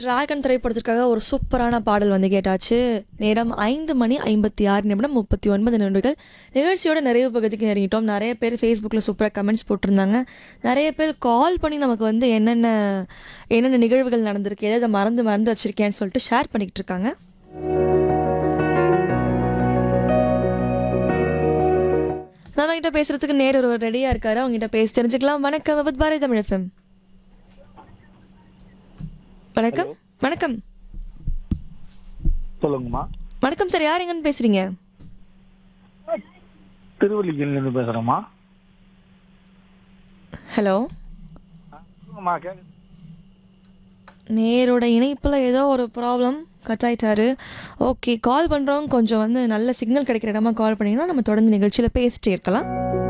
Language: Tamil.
டிராகன் திரைப்படத்திற்காக ஒரு சூப்பரான பாடல் வந்து கேட்டாச்சு நேரம் ஐந்து மணி ஐம்பத்தி ஆறு நிமிடம் முப்பத்தி ஒன்பது நிமிடங்கள் நிகழ்ச்சியோட நிறைவு பகுதிக்கு நெருங்கிட்டோம் நிறைய பேர் ஃபேஸ்புக்கில் சூப்பராக கமெண்ட்ஸ் போட்டிருந்தாங்க நிறைய பேர் கால் பண்ணி நமக்கு வந்து என்னென்ன என்னென்ன நிகழ்வுகள் நடந்திருக்கு எதை மறந்து மறந்து வச்சிருக்கேன்னு சொல்லிட்டு ஷேர் பண்ணிக்கிட்டு இருக்காங்க நம்ம கிட்ட பேசுறதுக்கு நேர் ஒரு ரெடியா இருக்காரு அவங்க கிட்ட பேசி தெரிஞ்சுக்கலாம் வணக்கம் விபத் பாரதி தமிழ் எஃப்எம் வணக்கம் வணக்கம் சொல்லுங்கம்மா வணக்கம் சார் யார் எங்கன்னு பேசுறீங்க திருவள்ளிக்கேணிலேருந்து பேசுகிறேம்மா ஹலோ சொல்லுங்கம்மா கேட்க நேரோட இணைப்புல ஏதோ ஒரு ப்ராப்ளம் கட் ஆயிட்டாரு ஓகே கால் பண்றவங்க கொஞ்சம் வந்து நல்ல சிக்னல் கிடைக்கிற இடமா கால் பண்ணீங்கன்னா நம்ம தொடர்ந்து நிகழ்ச்சியில பேசிட்டே இருக்கலாம்